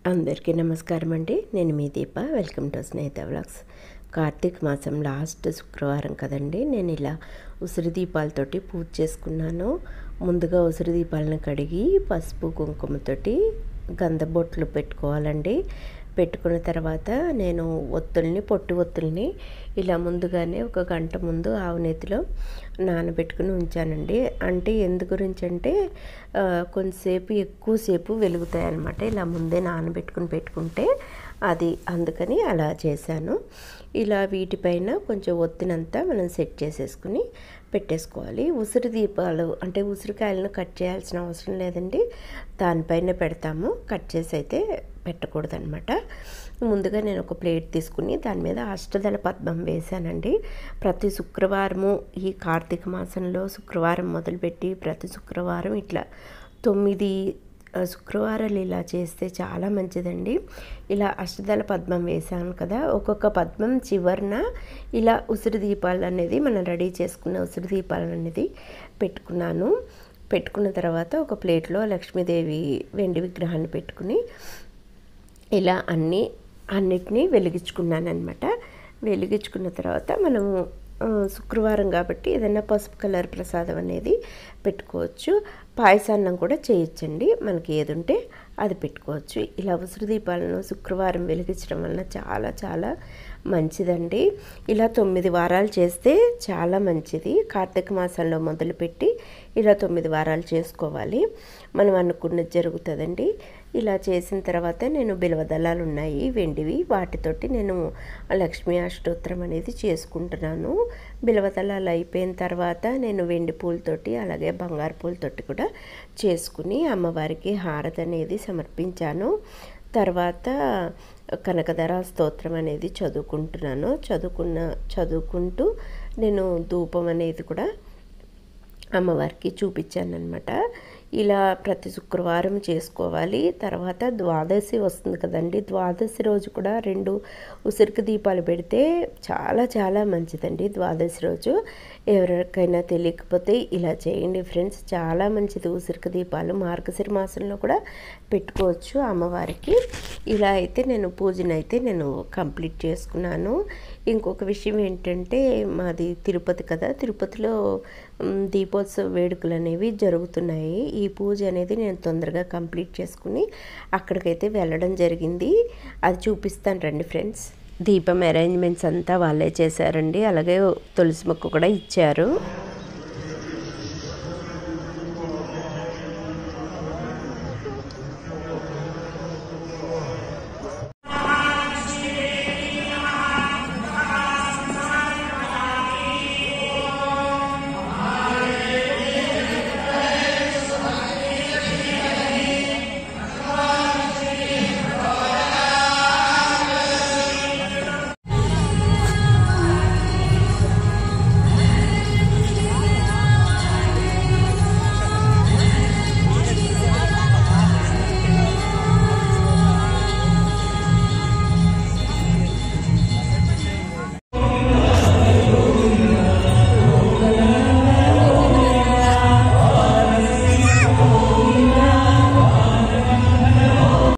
అందరికీ నమస్కారం అండి నేను మీ Deepa welcome to Snehitha vlogs Karthika మాసం లాస్ట్ శుక్రవారం కదండి నేను ఇలా ఉసిరి దీపాలతోటి పూజ చేసుకున్నాను ముందుగా ఉసిరి దీపాలను కడిగి పసుపు కుంకుమతోటి గంధబొట్లు పెట్టుకోవాలండి పెట్టుకున్న తర్వాత నేను ఒత్తుల్ని పొట్టి ఒత్తుల్ని ఇలా ముందుగానే ఒక గంట ముందు ఆవునేతిలో నానబెట్టుకుని ఉంచానండి అంటే ఎందు గురించి అంటే ఆ, కొంతసేపు ఎక్కువసేపు వెలుగుతాయి అన్నమాట ఇలా ముందే నానబెట్టుకుని పెట్టుకుంటే అది అందుకని అలా చేశాను ఇలా వీటిపైన కొంచెం ఒత్తినంతా మనం సెట్ చేసేసుకుని పెట్టేసుకోవాలి ఉసిరి దీపాలు అంటే ఉసిరికాయలను కట్ చేయాల్సిన అవసరం లేదండి దానిపైన పెడతాము కట్ చేసి అయితే పెట్టకూడదు అనమాట ముందుగా నేను ఒక ప్లేట్ తీసుకుని దాని మీద అష్టదళ పద్మం వేశానండి ప్రతి శుక్రవారము ఈ కార్తీక మాసంలో శుక్రవారం మొదలుపెట్టి ప్రతి శుక్రవారం ఇట్లా తొమ్మిది ఆ, శుక్రవారాలు ఇలా చేస్తే చాలా మంచిదండి ఇలా అష్టదళ పద్మం వేసాను కదా ఒక్కొక్క పద్మం చివరన ఇలా ఉసిరి దీపాలు అనేది మనం రెడీ చేసుకున్న ఉసిరి దీపాలు అనేది పెట్టుకున్నాను పెట్టుకున్న తర్వాత ఒక ప్లేట్లో లక్ష్మీదేవి వెండి విగ్రహాన్ని పెట్టుకుని ఇలా అన్నీ అన్నిటినీ వెలిగించుకున్నాను అనమాట వెలిగించుకున్న తర్వాత మనము ఆ, శుక్రవారం కాబట్టి ఏదైనా పసుపు కలర్ ప్రసాదం అనేది పెట్టుకోవచ్చు పాయసాన్నం కూడా చేయొచ్చండి మనకి ఏది ఉంటే అది పెట్టుకోవచ్చు ఇలా ఉసిరి దీపాలను శుక్రవారం వెలిగించడం వలన చాలా చాలా మంచిదండి ఇలా తొమ్మిది వారాలు చేస్తే చాలా మంచిది కార్తీక మాసంలో మొదలుపెట్టి ఇలా తొమ్మిది వారాలు చేసుకోవాలి మనం అనుకున్నది జరుగుతుందండి ఇలా చేసిన తర్వాత నేను బిలవదళాలు ఉన్నాయి వెండివి వాటితోటి నేను లక్ష్మీ అష్టోత్తరం అనేది చేసుకుంటున్నాను బిలవదళాలు అయిపోయిన తర్వాత నేను వెండి పూలతోటి అలాగే బంగారు పూలతోటి కూడా చేసుకుని అమ్మవారికి హారతి అనేది సమర్పించాను తర్వాత కనకధర స్తోత్రం అనేది చదువుకుంటున్నాను చదువుకున్న చదువుకుంటూ నేను ధూపం అనేది కూడా అమ్మవారికి చూపించాను అనమాట ఇలా ప్రతి శుక్రవారం చేసుకోవాలి తర్వాత ద్వాదశి వస్తుంది కదండి ద్వాదశి రోజు కూడా రెండు ఉసిరికి దీపాలు పెడితే చాలా చాలా మంచిదండి ద్వాదశి రోజు ఎవరికైనా తెలియకపోతే ఇలా చేయండి ఫ్రెండ్స్ చాలా మంచిది ఉసిరికి దీపాలు మార్గశిర మాసంలో కూడా పెట్టుకోవచ్చు అమ్మవారికి ఇలా అయితే నేను పూజను అయితే నేను కంప్లీట్ చేసుకున్నాను ఇంకొక విషయం ఏంటంటే మాది తిరుపతి కదా తిరుపతిలో మ్, దీపోత్సవ వేడుకలు అనేవి జరుగుతున్నాయి ఈ పూజ అనేది నేను తొందరగా కంప్లీట్ చేసుకుని అక్కడికైతే వెళ్ళడం జరిగింది అది చూపిస్తాను రండి ఫ్రెండ్స్ దీపం అరేంజ్మెంట్స్ అంతా వాళ్ళే చేశారండి అలాగే తులసి మొక్క కూడా ఇచ్చారు